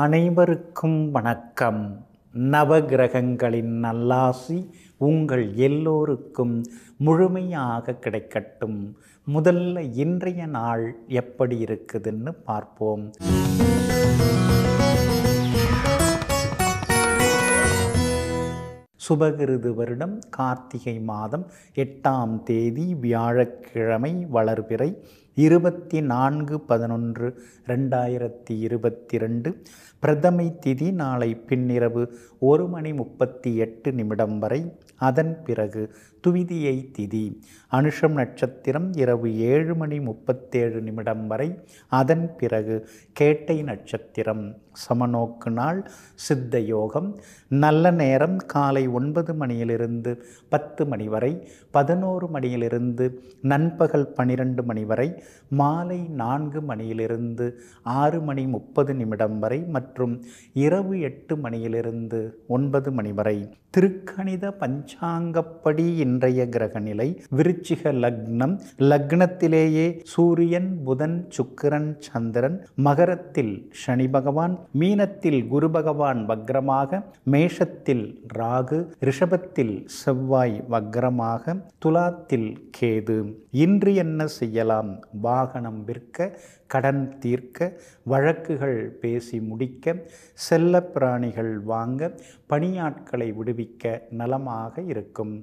அனைவருக்கும் வணக்கம் நவகிரகங்களின் நல்லாசி உங்கள் எல்லோருக்கும் முழுமையாக கிடைக்கட்டும் முதல்ல இன்றைய நாள் எப்படி இருக்குதுன்னு பார்ப்போம் சுபகிருது வருடம் கார்த்திகை மாதம் எட்டாம் தேதி வியாழக்கிழமை வளர்பிறை இருபத்தி நான்கு பதினொன்று ரெண்டாயிரத்தி இருபத்தி ரெண்டு பிரதமை திதி நாளை பின்னிரவு ஒரு மணி முப்பத்தி எட்டு நிமிடம் வரை அதன் பிறகு துவிதியை திதி அனுஷம் நட்சத்திரம் இரவு ஏழு மணி முப்பத்தேழு நிமிடம் வரை அதன் பிறகு கேட்டை நட்சத்திரம் சமநோக்கு நாள் சித்த யோகம் நல்ல நேரம் காலை ஒன்பது மணியிலிருந்து பத்து மணி வரை பதினோரு மணியிலிருந்து நண்பகல் பன்னிரெண்டு மணி வரை மாலை நான்கு மணியிலிருந்து ஆறு மணி முப்பது நிமிடம் வரை மற்றும் இரவு எட்டு மணியிலிருந்து ஒன்பது மணி வரை திருக்கணித பஞ்சாங்கப்படி இன்றைய கிரக நிலை விருச்சிக லக்னம் லக்னத்திலேயே சூரியன் புதன் சுக்கிரன் சந்திரன் மகரத்தில் சனி பகவான் மீனத்தில் குரு பகவான் வக்ரமாக மேஷத்தில் ராகு ரிஷபத்தில் செவ்வாய் வக்ரமாக துலாத்தில் கேது இன்று என்ன செய்யலாம் வாகனம் விற்க கடன் தீர்க்க வழக்குகள் பேசி முடிக்க செல்ல பிராணிகள் வாங்க பணியாட்களை விடுவிக்க நலமாக இருக்கும்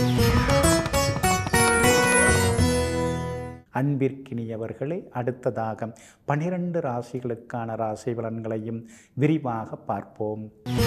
அன்பிற்கினியவர்களே அடுத்ததாக பனிரெண்டு ராசிகளுக்கான ராசி பலன்களையும் விரிவாக பார்ப்போம்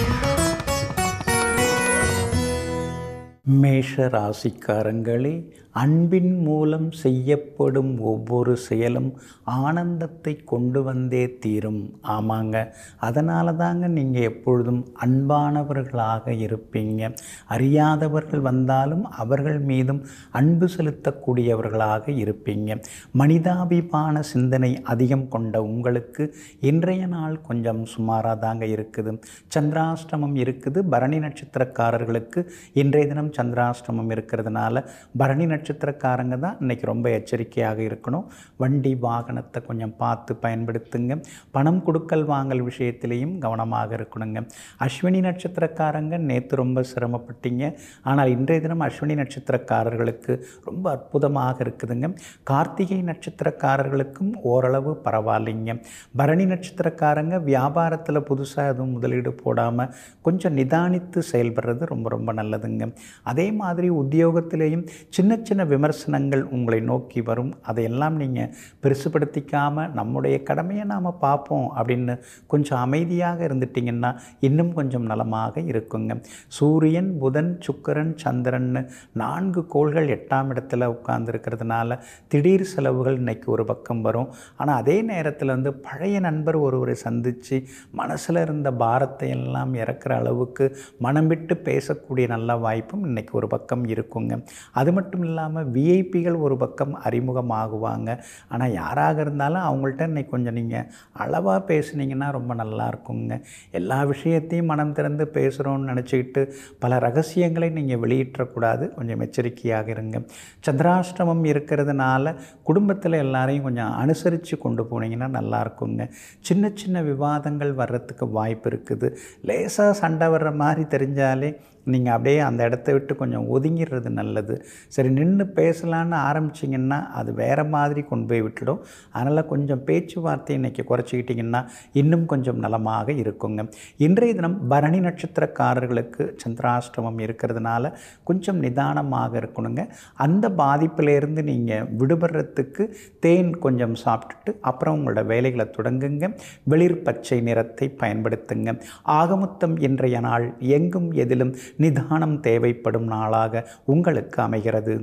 மேஷ ராசிக்காரங்களே அன்பின் மூலம் செய்யப்படும் ஒவ்வொரு செயலும் ஆனந்தத்தை கொண்டு வந்தே தீரும் ஆமாங்க அதனால தாங்க நீங்கள் எப்பொழுதும் அன்பானவர்களாக இருப்பீங்க அறியாதவர்கள் வந்தாலும் அவர்கள் மீதும் அன்பு செலுத்தக்கூடியவர்களாக இருப்பீங்க மனிதாபிமான சிந்தனை அதிகம் கொண்ட உங்களுக்கு இன்றைய நாள் கொஞ்சம் சுமாராக தாங்க இருக்குது சந்திராஷ்டமம் இருக்குது பரணி நட்சத்திரக்காரர்களுக்கு இன்றைய தினம் சந்திராஷ்டமம் இருக்கிறதுனால பரணி நட்சத்திரக்காரங்க தான் இன்றைக்கி ரொம்ப எச்சரிக்கையாக இருக்கணும் வண்டி வாகனத்தை கொஞ்சம் பார்த்து பயன்படுத்துங்க பணம் கொடுக்கல் வாங்கல் விஷயத்திலையும் கவனமாக இருக்கணுங்க அஸ்வினி நட்சத்திரக்காரங்க நேற்று ரொம்ப சிரமப்பட்டீங்க ஆனால் இன்றைய தினம் அஸ்வினி நட்சத்திரக்காரர்களுக்கு ரொம்ப அற்புதமாக இருக்குதுங்க கார்த்திகை நட்சத்திரக்காரர்களுக்கும் ஓரளவு பரவாயில்லைங்க பரணி நட்சத்திரக்காரங்க வியாபாரத்தில் புதுசாக எதுவும் முதலீடு போடாமல் கொஞ்சம் நிதானித்து செயல்படுறது ரொம்ப ரொம்ப நல்லதுங்க அதே மாதிரி உத்தியோகத்திலேயும் சின்ன சின்ன விமர்சனங்கள் உங்களை நோக்கி வரும் அதையெல்லாம் நீங்கள் பெருசுப்படுத்திக்காமல் நம்முடைய கடமையை நாம் பார்ப்போம் அப்படின்னு கொஞ்சம் அமைதியாக இருந்துட்டிங்கன்னா இன்னும் கொஞ்சம் நலமாக இருக்குங்க சூரியன் புதன் சுக்கரன் சந்திரன் நான்கு கோள்கள் எட்டாம் இடத்துல உட்கார்ந்துருக்கிறதுனால திடீர் செலவுகள் இன்னைக்கு ஒரு பக்கம் வரும் ஆனால் அதே நேரத்தில் வந்து பழைய நண்பர் ஒருவரை சந்தித்து மனசில் இருந்த பாரத்தை எல்லாம் இறக்குற அளவுக்கு மனம் விட்டு பேசக்கூடிய நல்ல வாய்ப்பும் இன்றைக்கி ஒரு பக்கம் இருக்குங்க அது மட்டும் இல்லாமல் விஐபிகள் ஒரு பக்கம் அறிமுகமாகுவாங்க ஆனால் யாராக இருந்தாலும் அவங்கள்ட்ட இன்னைக்கு கொஞ்சம் நீங்கள் அளவாக பேசுனீங்கன்னா ரொம்ப நல்லா இருக்குங்க எல்லா விஷயத்தையும் மனம் திறந்து பேசுகிறோன்னு நினச்சிக்கிட்டு பல ரகசியங்களை நீங்கள் வெளியிட்டக்கூடாது கொஞ்சம் எச்சரிக்கையாக இருங்க சந்திராஷ்டமம் இருக்கிறதுனால குடும்பத்தில் எல்லாரையும் கொஞ்சம் அனுசரித்து கொண்டு போனீங்கன்னா நல்லா இருக்குங்க சின்ன சின்ன விவாதங்கள் வர்றதுக்கு வாய்ப்பு இருக்குது லேசாக சண்டை வர்ற மாதிரி தெரிஞ்சாலே நீங்கள் அப்படியே அந்த இடத்த விட்டு கொஞ்சம் ஒதுங்கிடுறது நல்லது சரி நின்று பேசலான்னு ஆரம்பிச்சிங்கன்னா அது வேறு மாதிரி கொண்டு போய் விட்டுடும் அதனால் கொஞ்சம் பேச்சுவார்த்தை இன்றைக்கி குறைச்சிக்கிட்டிங்கன்னா இன்னும் கொஞ்சம் நலமாக இருக்குங்க இன்றைய தினம் பரணி நட்சத்திரக்காரர்களுக்கு சந்திராஷ்டமம் இருக்கிறதுனால கொஞ்சம் நிதானமாக இருக்கணுங்க அந்த பாதிப்பிலேருந்து நீங்கள் விடுபடுறதுக்கு தேன் கொஞ்சம் சாப்பிட்டுட்டு அப்புறம் உங்களோட வேலைகளை தொடங்குங்க வெளிர் பச்சை நிறத்தை பயன்படுத்துங்க ஆகமொத்தம் இன்றைய நாள் எங்கும் எதிலும் நிதானம் தேவைப்படும் நாளாக உங்களுக்கு அமைகிறது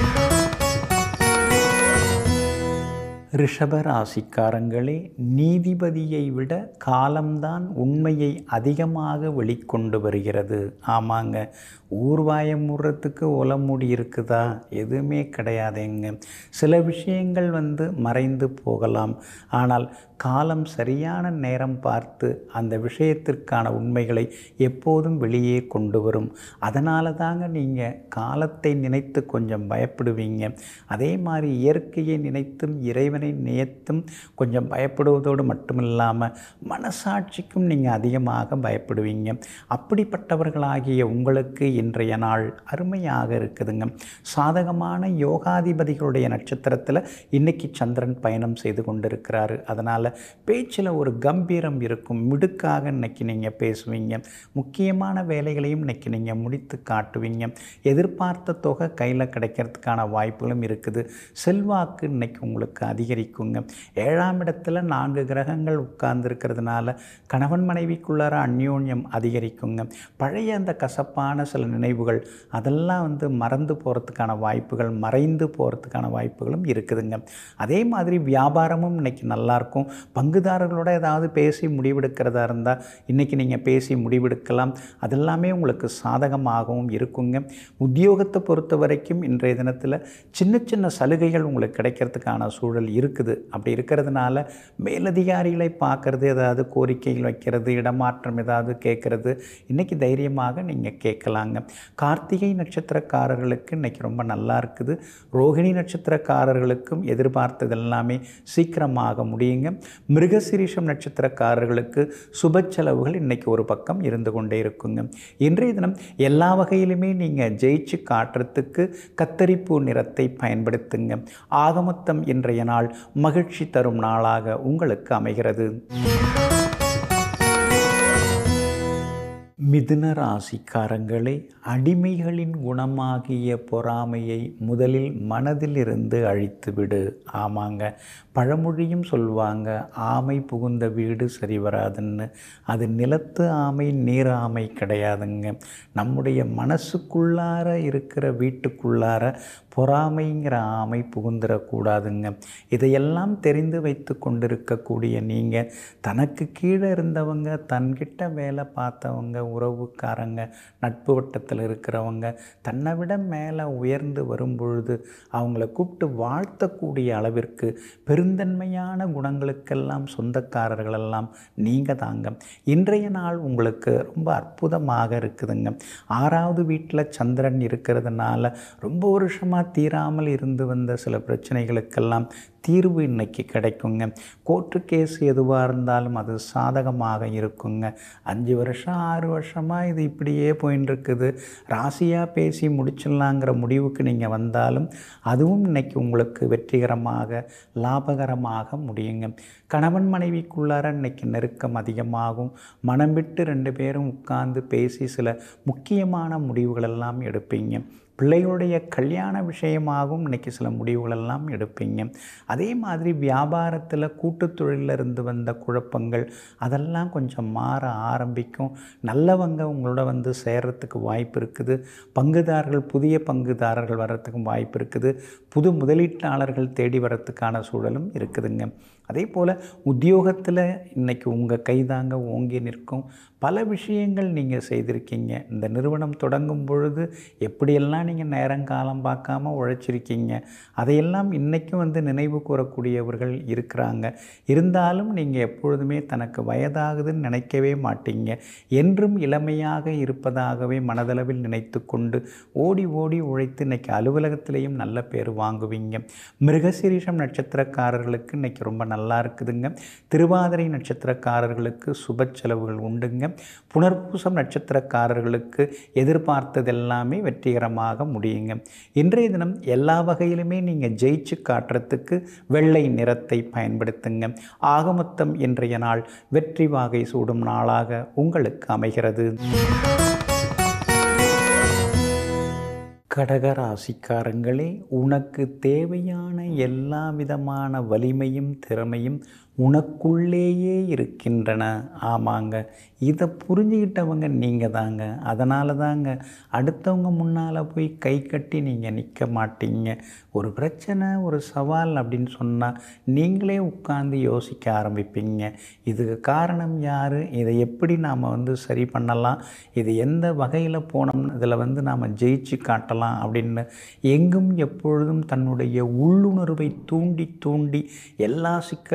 ரிஷபராசிக்காரங்களே நீதிபதியை விட காலம்தான் உண்மையை அதிகமாக வெளிக்கொண்டு வருகிறது ஆமாங்க ஊர்வாயம் முடுறதுக்கு உலமுடி இருக்குதா எதுவுமே கிடையாதுங்க சில விஷயங்கள் வந்து மறைந்து போகலாம் ஆனால் காலம் சரியான நேரம் பார்த்து அந்த விஷயத்திற்கான உண்மைகளை எப்போதும் வெளியே கொண்டு வரும் அதனால தாங்க நீங்கள் காலத்தை நினைத்து கொஞ்சம் பயப்படுவீங்க அதே மாதிரி இயற்கையை நினைத்தும் இறைவனை மனிதனை நேத்தும் கொஞ்சம் பயப்படுவதோடு மட்டுமில்லாமல் மனசாட்சிக்கும் நீங்கள் அதிகமாக பயப்படுவீங்க அப்படிப்பட்டவர்களாகிய உங்களுக்கு இன்றைய நாள் அருமையாக இருக்குதுங்க சாதகமான யோகாதிபதிகளுடைய நட்சத்திரத்தில் இன்னைக்கு சந்திரன் பயணம் செய்து கொண்டிருக்கிறாரு அதனால் பேச்சில் ஒரு கம்பீரம் இருக்கும் மிடுக்காக இன்னைக்கு நீங்கள் பேசுவீங்க முக்கியமான வேலைகளையும் இன்னைக்கு நீங்கள் முடித்து காட்டுவீங்க எதிர்பார்த்த தொகை கையில் கிடைக்கிறதுக்கான வாய்ப்புகளும் இருக்குது செல்வாக்கு இன்னைக்கு உங்களுக்கு அதிகரிக்குங்க ஏழாம் இடத்துல நான்கு கிரகங்கள் உட்கார்ந்துருக்கிறதுனால கணவன் மனைவிக்குள்ளார அந்யோன்யம் அதிகரிக்குங்க பழைய அந்த கசப்பான சில நினைவுகள் அதெல்லாம் வந்து மறந்து போகிறதுக்கான வாய்ப்புகள் மறைந்து போகிறதுக்கான வாய்ப்புகளும் இருக்குதுங்க அதே மாதிரி வியாபாரமும் இன்னைக்கு நல்லாயிருக்கும் பங்குதாரர்களோட ஏதாவது பேசி முடிவெடுக்கிறதா இருந்தால் இன்றைக்கி நீங்கள் பேசி முடிவெடுக்கலாம் அதெல்லாமே உங்களுக்கு சாதகமாகவும் இருக்குங்க உத்தியோகத்தை பொறுத்த வரைக்கும் இன்றைய தினத்தில் சின்ன சின்ன சலுகைகள் உங்களுக்கு கிடைக்கிறதுக்கான சூழல் இருக்குது அப்படி இருக்கிறதுனால மேலதிகாரிகளை பார்க்கறது ஏதாவது கோரிக்கைகள் வைக்கிறது இடமாற்றம் ஏதாவது கேட்குறது இன்றைக்கி தைரியமாக நீங்கள் கேட்கலாங்க கார்த்திகை நட்சத்திரக்காரர்களுக்கு இன்றைக்கி ரொம்ப நல்லா இருக்குது ரோகிணி நட்சத்திரக்காரர்களுக்கும் எதிர்பார்த்தது எல்லாமே சீக்கிரமாக முடியுங்க மிருகசிரீஷம் நட்சத்திரக்காரர்களுக்கு சுப செலவுகள் இன்றைக்கி ஒரு பக்கம் இருந்து கொண்டே இருக்குங்க இன்றைய தினம் எல்லா வகையிலுமே நீங்கள் ஜெயிச்சு காட்டுறதுக்கு கத்தரிப்பூ நிறத்தை பயன்படுத்துங்க ஆகமொத்தம் இன்றைய நாள் மகிழ்ச்சி தரும் நாளாக உங்களுக்கு அமைகிறது மிதுன ராசிக்காரங்களே அடிமைகளின் குணமாகிய பொறாமையை முதலில் மனதிலிருந்து அழித்துவிடு ஆமாங்க பழமொழியும் சொல்லுவாங்க ஆமை புகுந்த வீடு சரி வராதுன்னு அது நிலத்து ஆமை நீர் ஆமை கிடையாதுங்க நம்முடைய மனசுக்குள்ளார இருக்கிற வீட்டுக்குள்ளார பொறாமைங்கிற ஆமை புகுந்துடக்கூடாதுங்க இதையெல்லாம் தெரிந்து வைத்து கொண்டிருக்கக்கூடிய நீங்கள் தனக்கு கீழே இருந்தவங்க தன்கிட்ட வேலை பார்த்தவங்க உறவுக்காரங்க நட்பு வட்டத்தில் இருக்கிறவங்க தன்னை விட மேலே உயர்ந்து வரும் பொழுது அவங்கள கூப்பிட்டு வாழ்த்தக்கூடிய அளவிற்கு பெருந்தன்மையான குணங்களுக்கெல்லாம் சொந்தக்காரர்களெல்லாம் நீங்கள் தாங்க இன்றைய நாள் உங்களுக்கு ரொம்ப அற்புதமாக இருக்குதுங்க ஆறாவது வீட்டில் சந்திரன் இருக்கிறதுனால ரொம்ப வருஷமாக தீராமல் இருந்து வந்த சில பிரச்சனைகளுக்கெல்லாம் தீர்வு இன்னைக்கு கிடைக்குங்க கோர்ட்டு கேஸ் எதுவாக இருந்தாலும் அது சாதகமாக இருக்குங்க அஞ்சு வருஷம் ஆறு வருஷமாக இது இப்படியே போயின்னு இருக்குது ராசியாக பேசி முடிச்சிடலாங்கிற முடிவுக்கு நீங்கள் வந்தாலும் அதுவும் இன்னைக்கு உங்களுக்கு வெற்றிகரமாக லாபகரமாக முடியுங்க கணவன் மனைவிக்குள்ளார இன்னைக்கு நெருக்கம் அதிகமாகும் மனம் விட்டு ரெண்டு பேரும் உட்கார்ந்து பேசி சில முக்கியமான முடிவுகளெல்லாம் எடுப்பீங்க பிள்ளைகளுடைய கல்யாண விஷயமாகவும் இன்றைக்கி சில முடிவுகளெல்லாம் எடுப்பீங்க அதே மாதிரி வியாபாரத்தில் கூட்டுத் தொழிலில் இருந்து வந்த குழப்பங்கள் அதெல்லாம் கொஞ்சம் மாற ஆரம்பிக்கும் நல்லவங்க உங்களோட வந்து சேர்கிறதுக்கு வாய்ப்பு இருக்குது பங்குதாரர்கள் புதிய பங்குதாரர்கள் வர்றதுக்கும் வாய்ப்பு இருக்குது புது முதலீட்டாளர்கள் தேடி வரத்துக்கான சூழலும் இருக்குதுங்க அதே போல் உத்தியோகத்தில் இன்றைக்கி உங்கள் கைதாங்க ஓங்கி நிற்கும் பல விஷயங்கள் நீங்கள் செய்திருக்கீங்க இந்த நிறுவனம் தொடங்கும் பொழுது எப்படியெல்லாம் நீங்கள் நேரங்காலம் பார்க்காம உழைச்சிருக்கீங்க அதையெல்லாம் இன்றைக்கும் வந்து நினைவு கூறக்கூடியவர்கள் இருக்கிறாங்க இருந்தாலும் நீங்கள் எப்பொழுதுமே தனக்கு வயதாகுதுன்னு நினைக்கவே மாட்டீங்க என்றும் இளமையாக இருப்பதாகவே மனதளவில் நினைத்து கொண்டு ஓடி ஓடி உழைத்து இன்னைக்கு அலுவலகத்திலையும் நல்ல பேர் வாங்குவீங்க மிருகசீரிஷம் நட்சத்திரக்காரர்களுக்கு இன்னைக்கு ரொம்ப நல்லா இருக்குதுங்க திருவாதிரை நட்சத்திரக்காரர்களுக்கு சுப செலவுகள் உண்டுங்க புனர்பூசம் நட்சத்திரக்காரர்களுக்கு எதிர்பார்த்ததெல்லாமே வெற்றிகரமாக முடியுங்க இன்றைய தினம் எல்லா வகையிலுமே நீங்கள் ஜெயிச்சு காட்டுறதுக்கு வெள்ளை நிறத்தை பயன்படுத்துங்க ஆகமொத்தம் இன்றைய நாள் வெற்றி வாகை சூடும் நாளாக உங்களுக்கு அமைகிறது கடகராசிக்காரங்களே உனக்கு தேவையான எல்லா விதமான வலிமையும் திறமையும் உனக்குள்ளேயே இருக்கின்றன ஆமாங்க இதை புரிஞ்சுக்கிட்டவங்க நீங்கள் தாங்க அதனால தாங்க அடுத்தவங்க முன்னால் போய் கை கட்டி நீங்கள் நிற்க மாட்டீங்க ஒரு பிரச்சனை ஒரு சவால் அப்படின்னு சொன்னால் நீங்களே உட்கார்ந்து யோசிக்க ஆரம்பிப்பீங்க இதுக்கு காரணம் யார் இதை எப்படி நாம் வந்து சரி பண்ணலாம் இது எந்த வகையில் போனோம் இதில் வந்து நாம் ஜெயிச்சு காட்டலாம் அப்படின்னு எங்கும் எப்பொழுதும் தன்னுடைய உள்ளுணர்வை தூண்டி தூண்டி எல்லா சிக்கல்களுக்கும்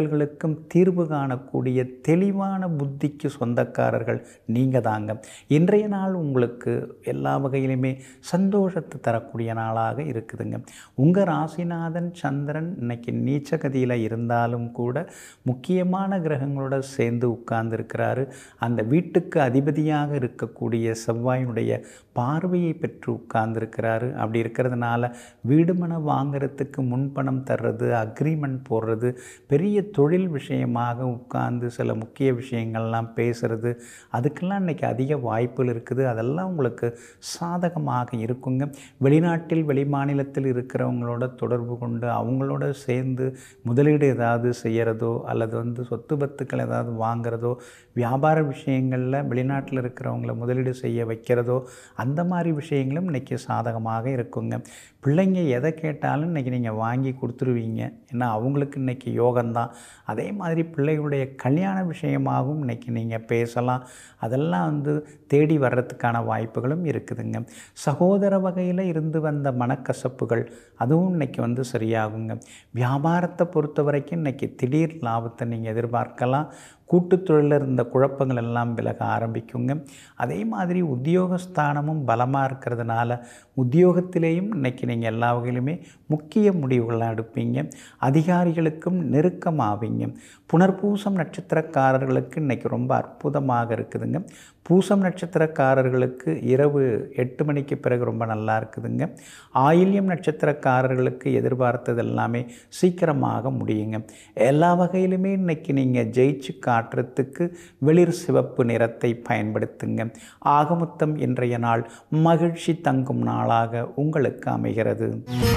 பிரச்சனைகளுக்கும் தீர்வு காணக்கூடிய தெளிவான புத்திக்கு சொந்தக்காரர்கள் நீங்கள் தாங்க இன்றைய நாள் உங்களுக்கு எல்லா வகையிலுமே சந்தோஷத்தை தரக்கூடிய நாளாக இருக்குதுங்க உங்கள் ராசிநாதன் சந்திரன் இன்னைக்கு நீச்சகதியில் இருந்தாலும் கூட முக்கியமான கிரகங்களோட சேர்ந்து உட்கார்ந்துருக்கிறாரு அந்த வீட்டுக்கு அதிபதியாக இருக்கக்கூடிய செவ்வாயினுடைய பார்வையை பெற்று உட்கார்ந்துருக்கிறாரு அப்படி இருக்கிறதுனால வீடு மனை வாங்குறதுக்கு முன்பணம் தர்றது அக்ரிமெண்ட் போடுறது பெரிய தொழில் விஷயமாக உட்கார்ந்து சில முக்கிய விஷயங்கள்லாம் பேசுறது அதுக்கெல்லாம் இன்றைக்கி அதிக வாய்ப்புகள் இருக்குது அதெல்லாம் உங்களுக்கு சாதகமாக இருக்குங்க வெளிநாட்டில் வெளிமாநிலத்தில் இருக்கிறவங்களோட தொடர்பு கொண்டு அவங்களோட சேர்ந்து முதலீடு ஏதாவது செய்கிறதோ அல்லது வந்து சொத்து பத்துக்கள் ஏதாவது வாங்குறதோ வியாபார விஷயங்களில் வெளிநாட்டில் இருக்கிறவங்கள முதலீடு செய்ய வைக்கிறதோ அந்த மாதிரி விஷயங்களும் இன்றைக்கி சாதகமாக இருக்குங்க பிள்ளைங்க எதை கேட்டாலும் இன்றைக்கி நீங்கள் வாங்கி கொடுத்துருவீங்க ஏன்னா அவங்களுக்கு இன்றைக்கி யோகம்தான் அதே மாதிரி பிள்ளைகளுடைய கல்யாண விஷயமாகவும் இன்றைக்கி நீங்கள் பேசலாம் அதெல்லாம் வந்து தேடி வர்றதுக்கான வாய்ப்புகளும் இருக்குதுங்க சகோதர வகையில் இருந்து வந்த மனக்கசப்புகள் அதுவும் இன்றைக்கி வந்து சரியாகுங்க வியாபாரத்தை பொறுத்த வரைக்கும் இன்றைக்கி திடீர் லாபத்தை நீங்கள் எதிர்பார்க்கலாம் கூட்டுத் தொழிலில் இருந்த குழப்பங்கள் எல்லாம் விலக ஆரம்பிக்குங்க அதே மாதிரி உத்தியோகஸ்தானமும் பலமாக இருக்கிறதுனால உத்தியோகத்திலேயும் இன்றைக்கி நீங்கள் எல்லா வகையிலுமே முக்கிய முடிவுகளை எடுப்பீங்க அதிகாரிகளுக்கும் நெருக்கமாவீங்க புனர்பூசம் நட்சத்திரக்காரர்களுக்கு இன்றைக்கி ரொம்ப அற்புதமாக இருக்குதுங்க பூசம் நட்சத்திரக்காரர்களுக்கு இரவு எட்டு மணிக்கு பிறகு ரொம்ப நல்லா இருக்குதுங்க ஆயில்யம் நட்சத்திரக்காரர்களுக்கு எதிர்பார்த்தது எல்லாமே சீக்கிரமாக முடியுங்க எல்லா வகையிலுமே இன்றைக்கி நீங்கள் ஜெயிச்சு காட்டுறதுக்கு வெளிர் சிவப்பு நிறத்தை பயன்படுத்துங்க ஆகமொத்தம் இன்றைய நாள் மகிழ்ச்சி தங்கும் நாளாக உங்களுக்கு அமைகிறது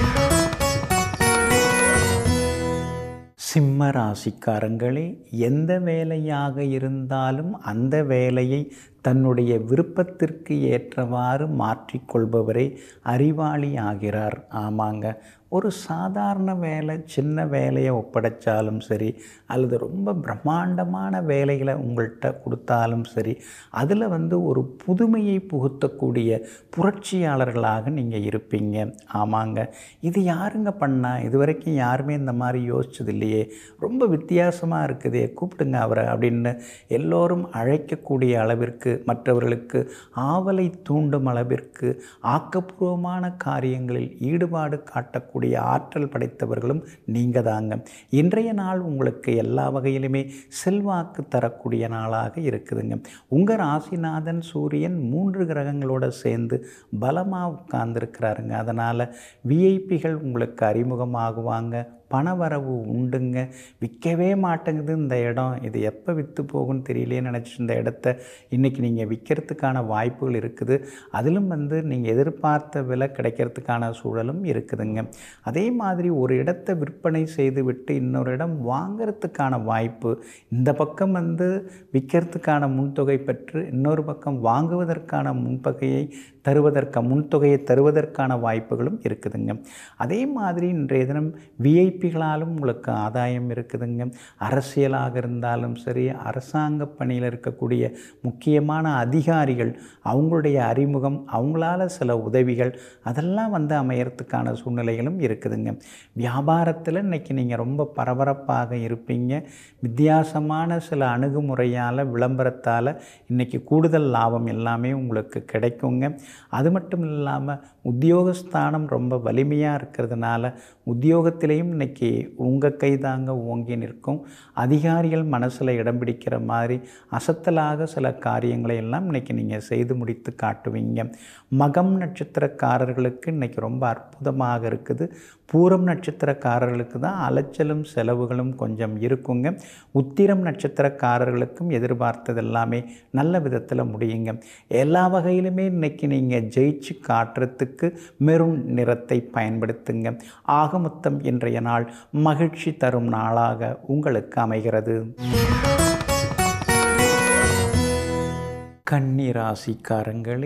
சிம்ம ராசிக்காரங்களே எந்த வேலையாக இருந்தாலும் அந்த வேலையை தன்னுடைய விருப்பத்திற்கு ஏற்றவாறு மாற்றிக்கொள்பவரே அறிவாளி ஆகிறார் ஆமாங்க ஒரு சாதாரண வேலை சின்ன வேலையை ஒப்படைச்சாலும் சரி அல்லது ரொம்ப பிரம்மாண்டமான வேலைகளை உங்கள்கிட்ட கொடுத்தாலும் சரி அதில் வந்து ஒரு புதுமையை புகுத்தக்கூடிய புரட்சியாளர்களாக நீங்கள் இருப்பீங்க ஆமாங்க இது யாருங்க பண்ணா இது வரைக்கும் யாருமே இந்த மாதிரி யோசிச்சது இல்லையே ரொம்ப வித்தியாசமாக இருக்குதே கூப்பிடுங்க அவரை அப்படின்னு எல்லோரும் அழைக்கக்கூடிய அளவிற்கு மற்றவர்களுக்கு ஆவலை தூண்டும் அளவிற்கு ஆக்கப்பூர்வமான காரியங்களில் ஈடுபாடு காட்டக்கூடிய ஆற்றல் படைத்தவர்களும் நீங்கள் தாங்க இன்றைய நாள் உங்களுக்கு எல்லா வகையிலுமே செல்வாக்கு தரக்கூடிய நாளாக இருக்குதுங்க உங்கள் ராசிநாதன் சூரியன் மூன்று கிரகங்களோட சேர்ந்து பலமாக உட்கார்ந்துருக்கிறாருங்க அதனால் விஐபிகள் உங்களுக்கு அறிமுகமாகுவாங்க பணவரவு உண்டுங்க விற்கவே மாட்டேங்குது இந்த இடம் இது எப்போ விற்று போகும்னு தெரியலையே நினச்சி இந்த இடத்த இன்றைக்கி நீங்கள் விற்கிறதுக்கான வாய்ப்புகள் இருக்குது அதிலும் வந்து நீங்கள் எதிர்பார்த்த விலை கிடைக்கிறதுக்கான சூழலும் இருக்குதுங்க அதே மாதிரி ஒரு இடத்தை விற்பனை செய்து விட்டு இன்னொரு இடம் வாங்கிறதுக்கான வாய்ப்பு இந்த பக்கம் வந்து விற்கிறதுக்கான முன்தொகை பெற்று இன்னொரு பக்கம் வாங்குவதற்கான முன்பகையை தருவதற்க முன்தொகையை தருவதற்கான வாய்ப்புகளும் இருக்குதுங்க அதே மாதிரி இன்றைய தினம் விஐபிகளாலும் உங்களுக்கு ஆதாயம் இருக்குதுங்க அரசியலாக இருந்தாலும் சரி அரசாங்க பணியில் இருக்கக்கூடிய முக்கியமான அதிகாரிகள் அவங்களுடைய அறிமுகம் அவங்களால சில உதவிகள் அதெல்லாம் வந்து அமையறதுக்கான சூழ்நிலைகளும் இருக்குதுங்க வியாபாரத்தில் இன்றைக்கி நீங்கள் ரொம்ப பரபரப்பாக இருப்பீங்க வித்தியாசமான சில அணுகுமுறையால் விளம்பரத்தால் இன்றைக்கி கூடுதல் லாபம் எல்லாமே உங்களுக்கு கிடைக்குங்க அது மட்டும் இல்லாமல் உத்தியோகஸ்தானம் ரொம்ப வலிமையாக இருக்கிறதுனால உத்தியோகத்திலையும் இன்றைக்கி உங்கள் கை தாங்க ஓங்கி நிற்கும் அதிகாரிகள் மனசில் இடம் பிடிக்கிற மாதிரி அசத்தலாக சில காரியங்களை எல்லாம் இன்றைக்கி நீங்கள் செய்து முடித்து காட்டுவீங்க மகம் நட்சத்திரக்காரர்களுக்கு இன்றைக்கி ரொம்ப அற்புதமாக இருக்குது பூரம் நட்சத்திரக்காரர்களுக்கு தான் அலைச்சலும் செலவுகளும் கொஞ்சம் இருக்குங்க உத்திரம் நட்சத்திரக்காரர்களுக்கும் எதிர்பார்த்தது எல்லாமே நல்ல விதத்தில் முடியுங்க எல்லா வகையிலுமே இன்றைக்கி நீங்கள் ஜெயிச்சு காட்டுறதுக்கு மெரூன் நிறத்தை பயன்படுத்துங்க ஆக மொத்தம் இன்றைய நாள் மகிழ்ச்சி தரும் நாளாக உங்களுக்கு அமைகிறது கன்னி ராசிக்காரங்களே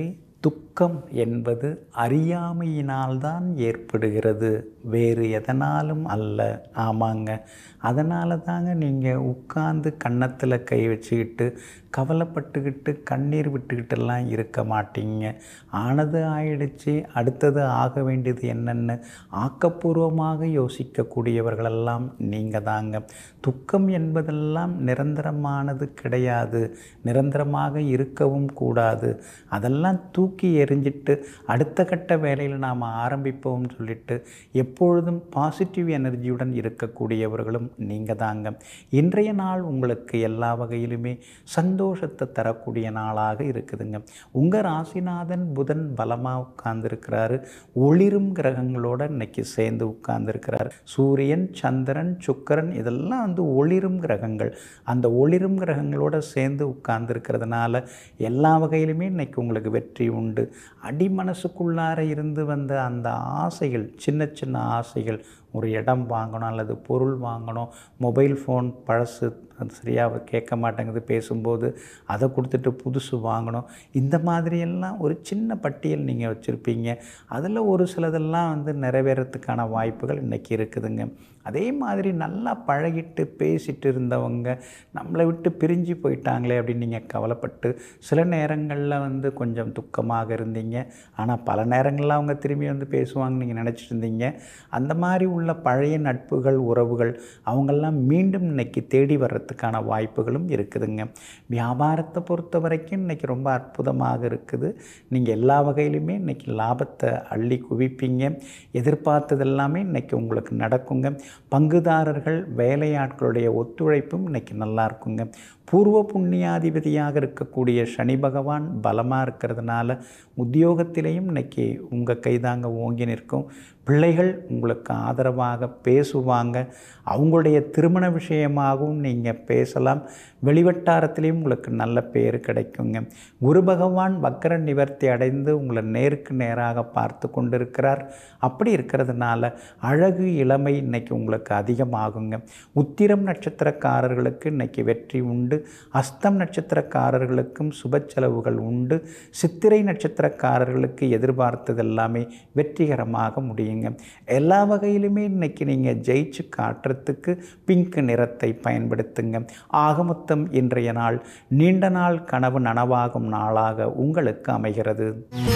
துக்கம் என்பது அறியாமையினால்தான் ஏற்படுகிறது வேறு எதனாலும் அல்ல ஆமாங்க அதனால தாங்க நீங்கள் உட்கார்ந்து கன்னத்தில் கை வச்சுக்கிட்டு கவலைப்பட்டுக்கிட்டு கண்ணீர் விட்டுக்கிட்டெல்லாம் இருக்க மாட்டீங்க ஆனது ஆயிடுச்சு அடுத்தது ஆக வேண்டியது என்னென்னு ஆக்கப்பூர்வமாக யோசிக்கக்கூடியவர்களெல்லாம் நீங்கள் தாங்க துக்கம் என்பதெல்லாம் நிரந்தரமானது கிடையாது நிரந்தரமாக இருக்கவும் கூடாது அதெல்லாம் தூக்கி எறிஞ்சிட்டு அடுத்த கட்ட வேலையில் நாம் ஆரம்பிப்போம்னு சொல்லிட்டு எப்பொழுதும் பாசிட்டிவ் எனர்ஜியுடன் இருக்கக்கூடியவர்களும் நீங்கள் தாங்க இன்றைய நாள் உங்களுக்கு எல்லா வகையிலுமே சந்தோஷத்தை தரக்கூடிய நாளாக இருக்குதுங்க உங்கள் ராசிநாதன் புதன் பலமாக உட்கார்ந்துருக்கிறாரு ஒளிரும் கிரகங்களோட இன்னைக்கு சேர்ந்து உட்கார்ந்துருக்கிறார் சூரியன் சந்திரன் சுக்கரன் இதெல்லாம் வந்து ஒளிரும் கிரகங்கள் அந்த ஒளிரும் கிரகங்களோட சேர்ந்து உட்கார்ந்துருக்கிறதுனால எல்லா வகையிலுமே இன்னைக்கு உங்களுக்கு வெற்றி உண்டு அடி மனசுக்குள்ளார இருந்து வந்த அந்த ஆசைகள் சின்ன சின்ன ஆசைகள் ஒரு இடம் வாங்கணும் அல்லது பொருள் வாங்கணும் மொபைல் ஃபோன் பழசு அது சரியாக கேட்க மாட்டேங்குது பேசும்போது அதை கொடுத்துட்டு புதுசு வாங்கணும் இந்த மாதிரியெல்லாம் ஒரு சின்ன பட்டியல் நீங்கள் வச்சுருப்பீங்க அதில் ஒரு சிலதெல்லாம் வந்து நிறைவேறத்துக்கான வாய்ப்புகள் இன்றைக்கி இருக்குதுங்க அதே மாதிரி நல்லா பழகிட்டு பேசிட்டு இருந்தவங்க நம்மளை விட்டு பிரிஞ்சு போயிட்டாங்களே அப்படின்னு நீங்கள் கவலைப்பட்டு சில நேரங்களில் வந்து கொஞ்சம் துக்கமாக இருந்தீங்க ஆனால் பல நேரங்களில் அவங்க திரும்பி வந்து பேசுவாங்கன்னு நீங்கள் நினச்சிட்டு இருந்தீங்க அந்த மாதிரி உள்ள பழைய நட்புகள் உறவுகள் அவங்கெல்லாம் மீண்டும் இன்னைக்கு தேடி வர்றதுக்கான வாய்ப்புகளும் இருக்குதுங்க வியாபாரத்தை பொறுத்த வரைக்கும் இன்றைக்கி ரொம்ப அற்புதமாக இருக்குது நீங்கள் எல்லா வகையிலுமே இன்றைக்கி லாபத்தை அள்ளி குவிப்பீங்க எதிர்பார்த்தது எல்லாமே இன்றைக்கி உங்களுக்கு நடக்குங்க பங்குதாரர்கள் வேலையாட்களுடைய ஒத்துழைப்பும் இன்றைக்கி நல்லா இருக்குங்க பூர்வ புண்ணியாதிபதியாக இருக்கக்கூடிய சனி பகவான் பலமாக இருக்கிறதுனால உத்தியோகத்திலையும் இன்னைக்கு உங்கள் கைதாங்க ஓங்கி நிற்கும் பிள்ளைகள் உங்களுக்கு ஆதரவாக பேசுவாங்க அவங்களுடைய திருமண விஷயமாகவும் நீங்கள் பேசலாம் வெளிவட்டாரத்திலையும் உங்களுக்கு நல்ல பேர் கிடைக்குங்க குரு பகவான் வக்கர நிவர்த்தி அடைந்து உங்களை நேருக்கு நேராக பார்த்து கொண்டிருக்கிறார் அப்படி இருக்கிறதுனால அழகு இளமை இன்னைக்கு உங்களுக்கு அதிகமாகுங்க உத்திரம் நட்சத்திரக்காரர்களுக்கு இன்னைக்கு வெற்றி உண்டு அஸ்தம் நட்சத்திரக்காரர்களுக்கும் சுப செலவுகள் உண்டு சித்திரை நட்சத்திரக்காரர்களுக்கு எதிர்பார்த்தது எல்லாமே வெற்றிகரமாக முடியுங்க எல்லா வகையிலுமே இன்னைக்கு நீங்கள் ஜெயிச்சு காட்டுறதுக்கு பிங்க் நிறத்தை பயன்படுத்துங்க ஆகமொத்தம் இன்றைய நாள் நீண்ட நாள் கனவு நனவாகும் நாளாக உங்களுக்கு அமைகிறது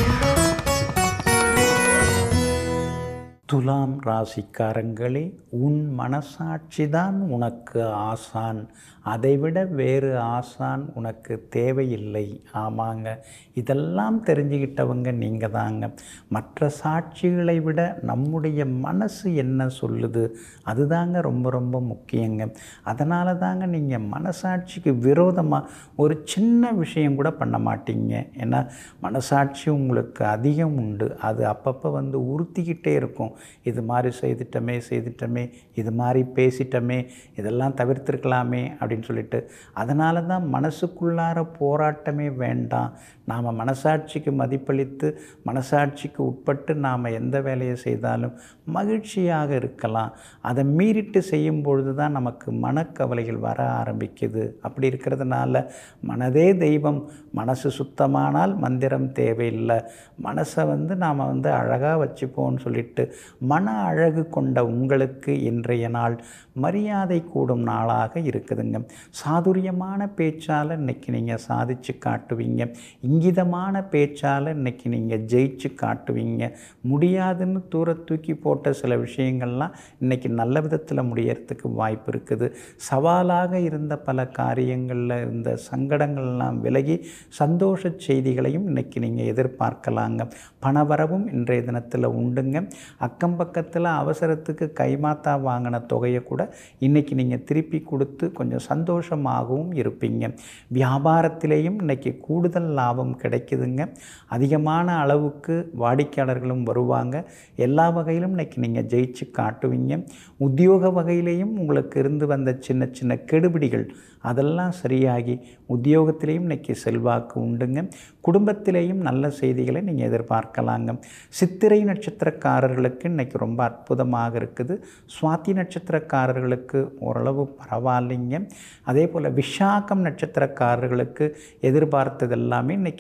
துலாம் ராசிக்காரங்களே உன் மனசாட்சி தான் உனக்கு ஆசான் அதைவிட வேறு ஆசான் உனக்கு தேவையில்லை ஆமாங்க இதெல்லாம் தெரிஞ்சுக்கிட்டவங்க நீங்கள் தாங்க மற்ற சாட்சிகளை விட நம்முடைய மனசு என்ன சொல்லுது அதுதாங்க ரொம்ப ரொம்ப முக்கியங்க அதனால தாங்க நீங்கள் மனசாட்சிக்கு விரோதமாக ஒரு சின்ன விஷயம் கூட பண்ண மாட்டீங்க ஏன்னா மனசாட்சி உங்களுக்கு அதிகம் உண்டு அது அப்பப்போ வந்து உறுத்திக்கிட்டே இருக்கும் இது மாதிரி செய்துட்டோமே செய்துட்டோமே இது மாதிரி பேசிட்டோமே இதெல்லாம் தவிர்த்திருக்கலாமே அப்படின்னு சொல்லிட்டு அதனால தான் மனசுக்குள்ளார போராட்டமே வேண்டாம் நாம் மனசாட்சிக்கு மதிப்பளித்து மனசாட்சிக்கு உட்பட்டு நாம் எந்த வேலையை செய்தாலும் மகிழ்ச்சியாக இருக்கலாம் அதை மீறிட்டு செய்யும் பொழுது தான் நமக்கு மனக்கவலைகள் வர ஆரம்பிக்குது அப்படி இருக்கிறதுனால மனதே தெய்வம் மனசு சுத்தமானால் மந்திரம் தேவையில்லை மனசை வந்து நாம் வந்து அழகாக வச்சுப்போம்னு சொல்லிட்டு மன அழகு கொண்ட உங்களுக்கு இன்றைய நாள் மரியாதை கூடும் நாளாக இருக்குதுங்க சாதுரியமான பேச்சால் இன்னைக்கு நீங்கள் சாதிச்சு காட்டுவீங்க இங்கிதமான பேச்சால் இன்னைக்கு நீங்கள் ஜெயிச்சு காட்டுவீங்க முடியாதுன்னு தூர தூக்கி போட்ட சில விஷயங்கள்லாம் இன்னைக்கு நல்ல விதத்தில் முடியறதுக்கு வாய்ப்பு இருக்குது சவாலாக இருந்த பல காரியங்களில் இருந்த சங்கடங்கள்லாம் விலகி சந்தோஷ செய்திகளையும் இன்னைக்கு நீங்கள் எதிர்பார்க்கலாங்க பணவரவும் இன்றைய தினத்தில் உண்டுங்க அக்கம் பக்கத்தில் அவசரத்துக்கு கைமாத்தா வாங்கின தொகையை கூட இன்றைக்கி நீங்கள் திருப்பி கொடுத்து கொஞ்சம் சந்தோஷமாகவும் இருப்பீங்க வியாபாரத்திலேயும் இன்றைக்கி கூடுதல் லாபம் கிடைக்குதுங்க அதிகமான அளவுக்கு வாடிக்கையாளர்களும் வருவாங்க எல்லா வகையிலும் இன்றைக்கி நீங்கள் ஜெயிச்சு காட்டுவீங்க உத்தியோக வகையிலையும் உங்களுக்கு இருந்து வந்த சின்ன சின்ன கெடுபிடிகள் அதெல்லாம் சரியாகி உத்தியோகத்திலையும் இன்றைக்கி செல்வாக்கு உண்டுங்க குடும்பத்திலேயும் நல்ல செய்திகளை நீங்கள் எதிர்பார்க்கலாங்க சித்திரை நட்சத்திரக்காரர்களுக்கு இன்றைக்கி ரொம்ப அற்புதமாக இருக்குது சுவாதி நட்சத்திரக்காரர்களுக்கு ஓரளவு பரவாயில்லைங்க அதே போல் விஷாகம் நட்சத்திரக்காரர்களுக்கு எதிர்பார்த்தது எல்லாமே இன்றைக்கி